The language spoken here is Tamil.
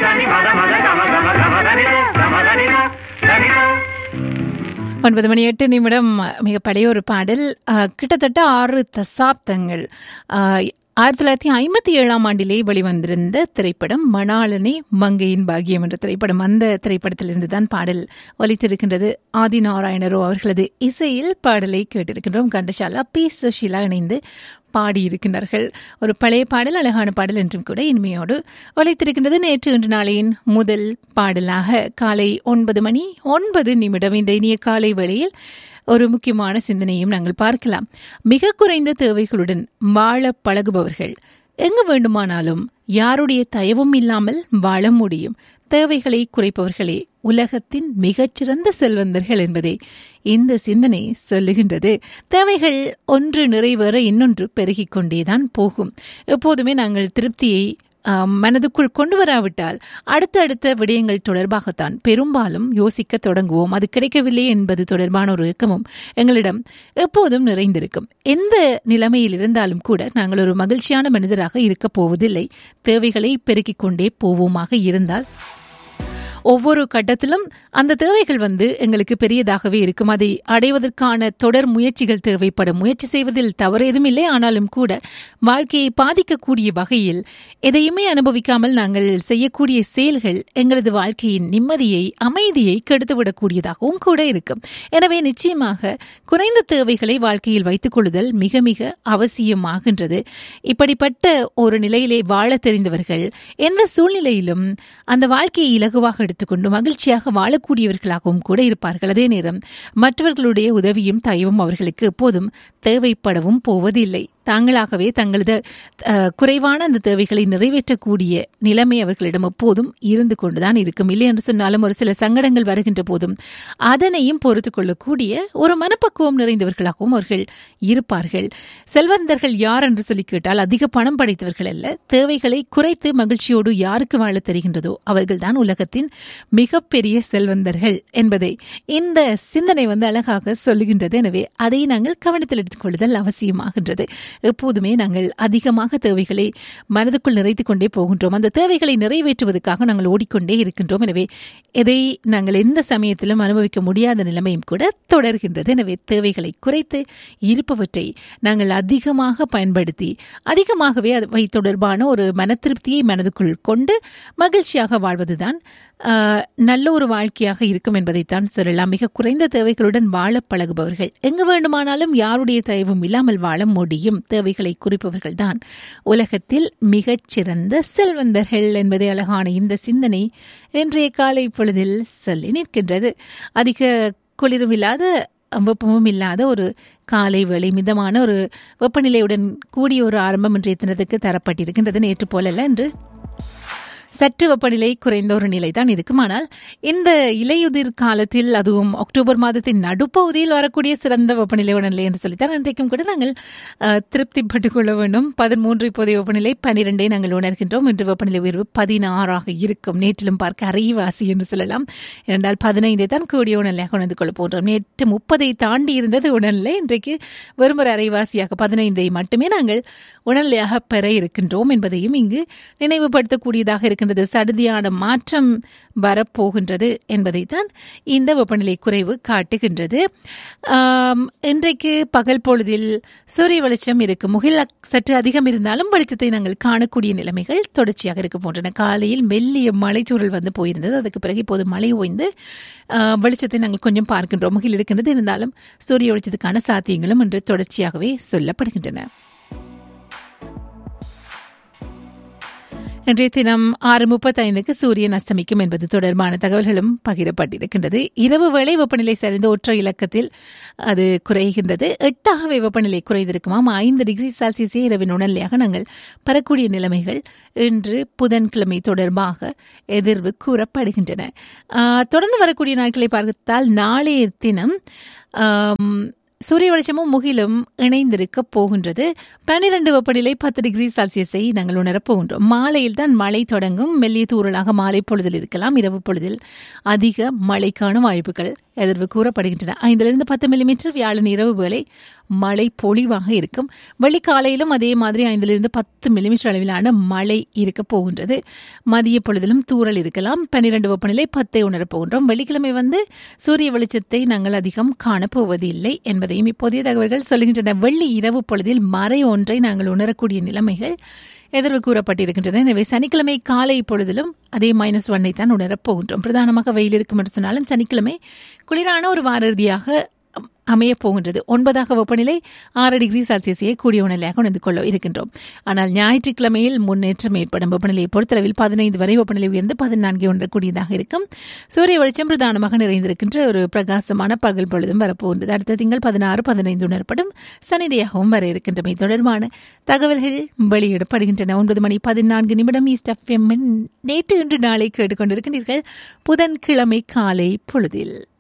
ஒன்பது மணி எட்டு நிமிடம் மிக பழைய ஒரு பாடல் அஹ், கிட்டத்தட்ட ஆறு தசாப்தங்கள் அஹ், ஆயிரத்தி தொள்ளாயிரத்தி ஐம்பத்தி ஏழாம் ஆண்டிலே வெளிவந்திருந்த திரைப்படம் மணாளனே மங்கையின் பாக்கியம் என்ற திரைப்படம் அந்த திரைப்படத்திலிருந்து தான் பாடல் ஒலித்திருக்கின்றது ஆதி நாராயணரோ அவர்களது இசையில் பாடலை கேட்டிருக்கின்றோம் கண்டசாலா பி சுஷீலா இணைந்து பாடியிருக்கிறார்கள் ஒரு பழைய பாடல் அழகான பாடல் என்றும் கூட இனிமையோடு ஒலித்திருக்கின்றது நேற்று இன்று நாளையின் முதல் பாடலாக காலை ஒன்பது மணி ஒன்பது நிமிடம் இந்த இனிய காலை வேளையில் ஒரு முக்கியமான சிந்தனையும் நாங்கள் பார்க்கலாம் மிக குறைந்த தேவைகளுடன் வாழ பழகுபவர்கள் எங்கு வேண்டுமானாலும் யாருடைய தயவும் இல்லாமல் வாழ முடியும் தேவைகளை குறைப்பவர்களே உலகத்தின் மிகச்சிறந்த செல்வந்தர்கள் என்பதை இந்த சிந்தனை சொல்லுகின்றது தேவைகள் ஒன்று நிறைவேற இன்னொன்று பெருகிக் கொண்டேதான் போகும் எப்போதுமே நாங்கள் திருப்தியை ஆம், மனதுக்குள் கொண்டு வராவிட்டால் அடுத்தடுத்த விடயங்கள் தொடர்பாகத்தான் பெரும்பாலும் யோசிக்க தொடங்குவோம் அது கிடைக்கவில்லை என்பது தொடர்பான ஒரு இயக்கமும் எங்களிடம் எப்போதும் நிறைந்திருக்கும் எந்த நிலைமையில் இருந்தாலும் கூட நாங்கள் ஒரு மகிழ்ச்சியான மனிதராக இருக்கப் போவதில்லை தேவைகளை பெருக்கிக் கொண்டே போவோமாக இருந்தால் ஒவ்வொரு கட்டத்திலும் அந்த தேவைகள் வந்து எங்களுக்கு பெரியதாகவே இருக்கும் அதை அடைவதற்கான தொடர் முயற்சிகள் தேவைப்படும் முயற்சி செய்வதில் தவறு எதுவும் இல்லை ஆனாலும் கூட வாழ்க்கையை பாதிக்கக்கூடிய வகையில் எதையுமே அனுபவிக்காமல் நாங்கள் செய்யக்கூடிய செயல்கள் எங்களது வாழ்க்கையின் நிம்மதியை அமைதியை கெடுத்துவிடக்கூடியதாகவும் கூட இருக்கும் எனவே நிச்சயமாக குறைந்த தேவைகளை வாழ்க்கையில் வைத்துக் கொள்ளுதல் மிக மிக அவசியமாகின்றது இப்படிப்பட்ட ஒரு நிலையிலே வாழ தெரிந்தவர்கள் எந்த சூழ்நிலையிலும் அந்த வாழ்க்கையை இலகுவாக எடுத்துக்கொண்டு மகிழ்ச்சியாக வாழக்கூடியவர்களாகவும் கூட இருப்பார்கள் அதே நேரம் மற்றவர்களுடைய உதவியும் தயவும் அவர்களுக்கு எப்போதும் தேவைப்படவும் போவதில்லை தாங்களாகவே தங்களது அஹ், குறைவான அந்த தேவைகளை நிறைவேற்றக்கூடிய நிலைமை அவர்களிடம் எப்போதும் இருந்து கொண்டுதான் இருக்கும் இல்லை என்று சொன்னாலும் ஒரு சில சங்கடங்கள் வருகின்ற போதும் அதனையும் பொறுத்து கொள்ளக்கூடிய ஒரு மனப்பக்குவம் நிறைந்தவர்களாகவும் அவர்கள் இருப்பார்கள் செல்வந்தர்கள் யார் என்று சொல்லி கேட்டால் அதிக பணம் படைத்தவர்கள் அல்ல தேவைகளை குறைத்து மகிழ்ச்சியோடு யாருக்கு வாழ தெரிகின்றதோ அவர்கள்தான் உலகத்தின் மிகப்பெரிய செல்வந்தர்கள் என்பதை இந்த சிந்தனை வந்து அழகாக சொல்லுகின்றது எனவே அதை நாங்கள் கவனத்தில் எடுத்துக்கொள்ளுதல் அவசியமாகின்றது எப்போதுமே நாங்கள் அதிகமாக தேவைகளை மனதுக்குள் நிறைத்துக் கொண்டே போகின்றோம் அந்த தேவைகளை நிறைவேற்றுவதற்காக நாங்கள் ஓடிக்கொண்டே இருக்கின்றோம் எனவே எதை நாங்கள் எந்த சமயத்திலும் அனுபவிக்க முடியாத நிலைமையும் கூட தொடர்கின்றது எனவே தேவைகளை குறைத்து இருப்பவற்றை நாங்கள் அதிகமாக பயன்படுத்தி அதிகமாகவே அவை தொடர்பான ஒரு மன திருப்தியை மனதுக்குள் கொண்டு மகிழ்ச்சியாக வாழ்வதுதான் ஆஹ், நல்ல ஒரு வாழ்க்கையாக இருக்கும் என்பதைத்தான் சொல்லலாம் மிக குறைந்த தேவைகளுடன் வாழ பழகுபவர்கள் எங்கு வேண்டுமானாலும் யாருடைய தயவும் இல்லாமல் வாழ முடியும் தேவைகளை குறிப்பவர்கள் தான் உலகத்தில் மிகச்சிறந்த செல்வந்தர்கள் என்பதை அழகான இந்த சிந்தனை இன்றைய காலை பொழுதில் சொல்லி நிற்கின்றது அதிக குளிரும் இல்லாத வெப்பமும் இல்லாத ஒரு காலை வேளை மிதமான ஒரு வெப்பநிலையுடன் கூடிய ஒரு ஆரம்பம் இன்றைய தினத்துக்கு தரப்பட்டிருக்கின்றது நேற்று போலல்ல என்று சற்று வெப்பநிலை குறைந்த ஒரு நிலை தான் இருக்கும் ஆனால் இந்த இலையுதிர் காலத்தில் அதுவும் அக்டோபர் மாதத்தின் நடுப்பகுதியில் வரக்கூடிய சிறந்த வெப்பநிலை உடல்நிலை என்று சொல்லித்தான் இன்றைக்கும் கூட நாங்கள் அஹ், திருப்திப்பட்டுக் கொள்ள வேண்டும் பதிமூன்று இப்போதைய வெப்பநிலை பன்னிரெண்டை நாங்கள் உணர்கின்றோம் இன்று வெப்பநிலை உயர்வு பதினாறாக இருக்கும் நேற்றிலும் பார்க்க அரைவாசி என்று சொல்லலாம் இரண்டால் பதினைந்தை தான் கூடிய உணர்நிலையாக உணர்ந்து கொள்ள போன்றோம் நேற்று முப்பதை தாண்டி இருந்தது உணர்நிலை இன்றைக்கு வெறும் ஒரு அரைவாசியாக பதினைந்தை மட்டுமே நாங்கள் உணர்நிலையாக பெற இருக்கின்றோம் என்பதையும் இங்கு நினைவுபடுத்தக்கூடியதாக இருக்கின்றது சடுதியான மாற்றம் வரப்போகின்றது என்பதைத்தான் இந்த வெப்பநிலை குறைவு காட்டுகின்றது ஆம், இன்றைக்கு பகல் பொழுதில் சூரிய வெளிச்சம் இருக்கும் முகில் அக்- சற்று அதிகம் இருந்தாலும் வெளிச்சத்தை நாங்கள் காணக்கூடிய நிலைமைகள் தொடர்ச்சியாக இருக்க போன்றன காலையில் மெல்லிய மலைச்சூழல் வந்து போயிருந்தது அதுக்கு பிறகு இப்போது மழை ஓய்ந்து ஆ, வெளிச்சத்தை நாங்கள் கொஞ்சம் பார்க்கின்றோம் முகில் இருக்கின்றது இருந்தாலும் சூரிய வெளிச்சத்துக்கான சாத்தியங்களும் இன்று தொடர்ச்சியாகவே சொல்லப்படுகின்றன இன்றைய தினம் ஆறு முப்பத்தைந்துக்கு சூரியன் அஸ்தமிக்கும் என்பது தொடர்பான தகவல்களும் பகிரப்பட்டிருக்கின்றது இரவு வேளை வெப்பநிலை சரிந்து ஒற்றை இலக்கத்தில் அது குறைகின்றது எட்டாகவே வெப்பநிலை குறைந்திருக்குமாம் ஐந்து டிகிரி செல்சியஸே இரவின் உணர்நிலையாக நாங்கள் பெறக்கூடிய நிலைமைகள் இன்று புதன்கிழமை தொடர்பாக எதிர்வு கூறப்படுகின்றன ஆஹ், தொடர்ந்து வரக்கூடிய நாட்களை பார்த்தால் நாளைய தினம் ஆம், சூரிய வெளிச்சமும் முகிலும் இணைந்திருக்க போகின்றது பன்னிரண்டு வெப்பநிலை பத்து டிகிரி செல்சியஸை நாங்கள் உணரப் போகின்றோம் மாலையில் தான் மழை தொடங்கும் மெல்லிய தூறலாக மாலை பொழுதில் இருக்கலாம் இரவு பொழுதில் அதிக மழைக்கான வாய்ப்புகள் எதிர்வு கூறப்படுகின்றன ஐந்திலிருந்து பத்து மில்லிமீட்டர் வியாழன் இரவு வேளை மழை பொழிவாக இருக்கும் வெள்ளிக்காலையிலும் அதே மாதிரி ஐந்திலிருந்து பத்து மில்லிமீட்டர் அளவிலான மழை இருக்க போகின்றது மதிய பொழுதிலும் தூறல் இருக்கலாம் பன்னிரண்டு வெப்பநிலை பத்தை உணரப் போகின்றோம் வெள்ளிக்கிழமை வந்து சூரிய வெளிச்சத்தை நாங்கள் அதிகம் காணப்போவதில்லை என்பதையும் இப்போதைய தகவல்கள் சொல்லுகின்றன வெள்ளி இரவு பொழுதில் மறை ஒன்றை நாங்கள் உணரக்கூடிய நிலைமைகள் எதிர்வு கூறப்பட்டிருக்கின்றன எனவே சனிக்கிழமை காலை பொழுதிலும் அதே மைனஸ் ஒன்னை தான் உணரப் போகின்றோம் பிரதானமாக வெயில் இருக்கும் என்று சொன்னாலும் சனிக்கிழமை குளிரான ஒரு வார இறுதியாக அமையப் போகின்றது ஒன்பதாக வெப்பநிலை ஆறு டிகிரி செல்சியஸையே கூடிய உணர்நிலையாக உணர்ந்து கொள்ள இருக்கின்றோம் ஆனால் ஞாயிற்றுக்கிழமையில் முன்னேற்றம் ஏற்படும் வெப்பநிலையை பொறுத்தளவில் பதினைந்து வரை வெப்பநிலை உயர்ந்து பதினான்கு உணரக்கூடியதாக இருக்கும் சூரிய வெளிச்சம் பிரதானமாக நிறைந்திருக்கின்ற ஒரு பிரகாசமான பகல் பொழுதும் வரப்போகின்றது அடுத்த திங்கள் பதினாறு பதினைந்து உணரப்படும் சனிதையாகவும் வர இருக்கின்றமை தொடர்பான தகவல்கள் வெளியிடப்படுகின்றன ஒன்பது மணி பதினான்கு நிமிடம் ஈஸ்ட் எஃப்எம் நேற்று இன்று நாளை கேட்டுக்கொண்டிருக்கின்றீர்கள் புதன்கிழமை காலை பொழுதில்